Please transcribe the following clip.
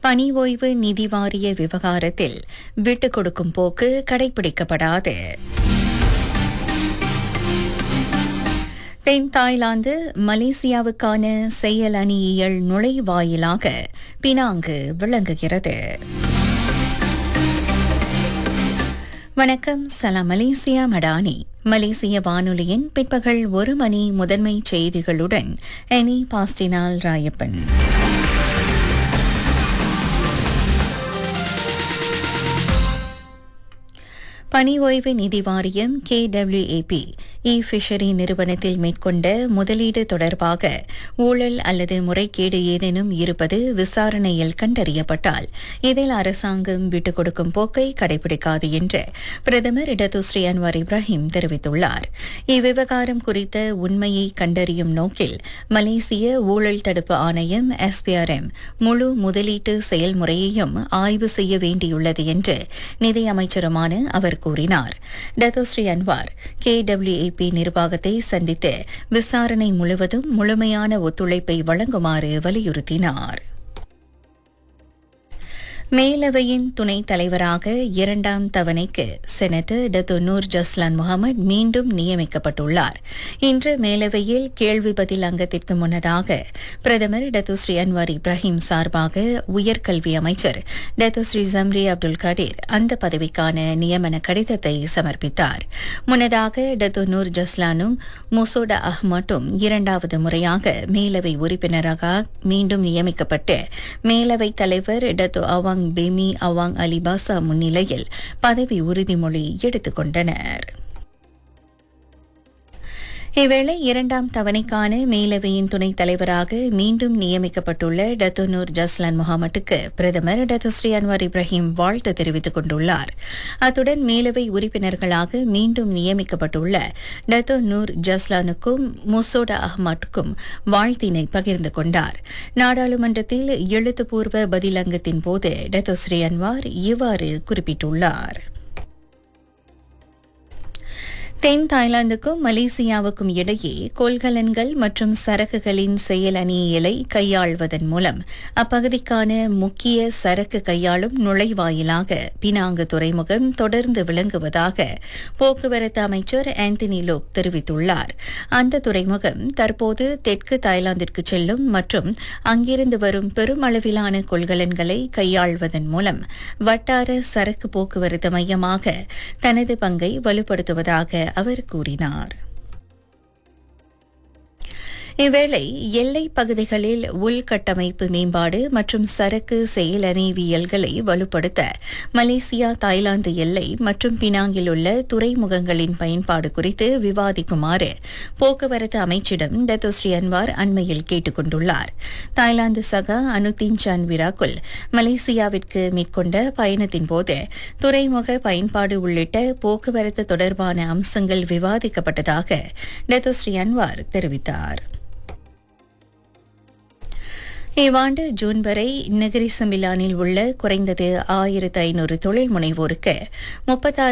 பணி ஓய்வு நிதி வாரிய விவகாரத்தில் விட்டுக் கொடுக்கும் போக்கு கடைபிடிக்கப்படாது தென் தாய்லாந்து மலேசியாவுக்கான செயல் அணியியல் நுழைவாயிலாக பினாங்கு விளங்குகிறது வணக்கம் சலாம் மலேசியா மடானி மலேசிய வானொலியின் பிற்பகல் ஒரு மணி முதன்மை செய்திகளுடன் எனி பாஸ்டினால் ராயப்பன் பணி ஓய்வு நிதி வாரியம் கேடபிள்யூஏபி இ ஃபிஷரி நிறுவனத்தில் மேற்கொண்ட முதலீடு தொடர்பாக ஊழல் அல்லது முறைகேடு ஏதேனும் இருப்பது விசாரணையில் கண்டறியப்பட்டால் இதில் அரசாங்கம் விட்டுக் கொடுக்கும் போக்கை கடைபிடிக்காது என்று பிரதமர் இடதுஸ்ரீ அன்வார் இப்ராஹிம் தெரிவித்துள்ளார் இவ்விவகாரம் குறித்த உண்மையை கண்டறியும் நோக்கில் மலேசிய ஊழல் தடுப்பு ஆணையம் எஸ்பிஆர்எம் முழு முதலீட்டு செயல்முறையையும் ஆய்வு செய்ய வேண்டியுள்ளது என்று நிதியமைச்சருமான அவர் கூறினார் டத்தோஸ்ரீ அன்வார் கேடபிள்யூஏபி நிர்வாகத்தை சந்தித்து விசாரணை முழுவதும் முழுமையான ஒத்துழைப்பை வழங்குமாறு வலியுறுத்தினார் மேலவையின் துணைத் தலைவராக இரண்டாம் தவணைக்கு senator Datuk Nur Jazlan Mohamed மீண்டும் நியமிக்கப்பட்டுள்ளார் இன்று மேலவையில் கேள்வி பதில் அங்கத்திற்கு முன்னதாக பிரதமர் டத்து ஸ்ரீ அன்வார் இப்ராஹிம் சார்பாக உயர்கல்வி அமைச்சர் Datuk Seri Zambry Abdul Kadir அந்த பதவிக்கான நியமன கடிதத்தை சமர்ப்பித்தார் முன்னதாக டத்து நூர் ஜஸ்லானும் முசோடா அஹ்மட்டும் இரண்டாவது முறையாக மேலவை உறுப்பினராக மீண்டும் நியமிக்கப்பட்டு மேலவைத் தலைவர் Datuk Awang Bemee Awang Ali Basah முன்னிலையில் பதவி உறுதிமொழி எடுத்துக் கொண்டனர் இவ்வேளை இரண்டாம் தவணைக்கான மேலவையின் துணைத் தலைவராக மீண்டும் நியமிக்கப்பட்டுள்ள டத்துனூர் ஜஸ்லான் முகமட்டுக்கு பிரதமர் டத்துஸ்ரீ அன்வார் இப்ராஹிம் வாழ்த்து தெரிவித்துக் கொண்டுள்ளார் அத்துடன் மேலவை உறுப்பினர்களாக மீண்டும் நியமிக்கப்பட்டுள்ள டத்து நூர் ஜஸ்லானுக்கும் முசோடா அஹ்மட்டுக்கும் வாழ்த்தினை பகிர்ந்து கொண்டார் நாடாளுமன்றத்தில் எழுத்துப்பூர்வ பதிலங்கத்தின் போது டத்துஸ்ரீ அன்வார் இவ்வாறு குறிப்பிட்டுள்ளார் தென் தாய்லாந்துக்கும் மலேசியாவுக்கும் இடையே கொள்கலன்கள் மற்றும் சரக்குகளின் செயல் அணியியலை கையாள்வதன் மூலம் அப்பகுதிக்கான முக்கிய சரக்கு கையாளும் நுழைவாயிலாக பினாங்கு துறைமுகம் தொடர்ந்து விளங்குவதாக போக்குவரத்து அமைச்சர் ஆந்தனி லோக் தெரிவித்துள்ளார் அந்த துறைமுகம் தற்போது தெற்கு தாய்லாந்திற்கு செல்லும் மற்றும் அங்கிருந்து வரும் பெருமளவிலான கொள்கலன்களை கையாள்வதன் மூலம் வட்டார சரக்கு போக்குவரத்து மையமாக தனது பங்கை வலுப்படுத்துவதாக அவர் கூறினார் இவ்வேளை எல்லைப் பகுதிகளில் உள்கட்டமைப்பு மேம்பாடு மற்றும் சரக்கு செயலணிவியல்களை வலுப்படுத்த மலேசியா தாய்லாந்து எல்லை மற்றும் பினாங்கில் உள்ள துறைமுகங்களின் பயன்பாடு குறித்து விவாதிக்குமாறு போக்குவரத்து அமைச்சிடம் டத்தோஸ்ரீ அன்வார் அண்மையில் கேட்டுக் கொண்டுள்ளார் தாய்லாந்து சகா அனுதீன் சான் விராக்குல் மலேசியாவிற்கு மேற்கொண்ட பயணத்தின் போது துறைமுக பயன்பாடு உள்ளிட்ட போக்குவரத்து தொடர்பான அம்சங்கள் விவாதிக்கப்பட்டதாக டத்தோஸ்ரீ அன்வார் தெரிவித்தார் இவ்வாண்டு ஜூன் வரை நகரி சமிலானில் உள்ள குறைந்தது ஆயிரத்து ஐநூறு தொழில் முனைவோருக்கு முப்பத்தாறு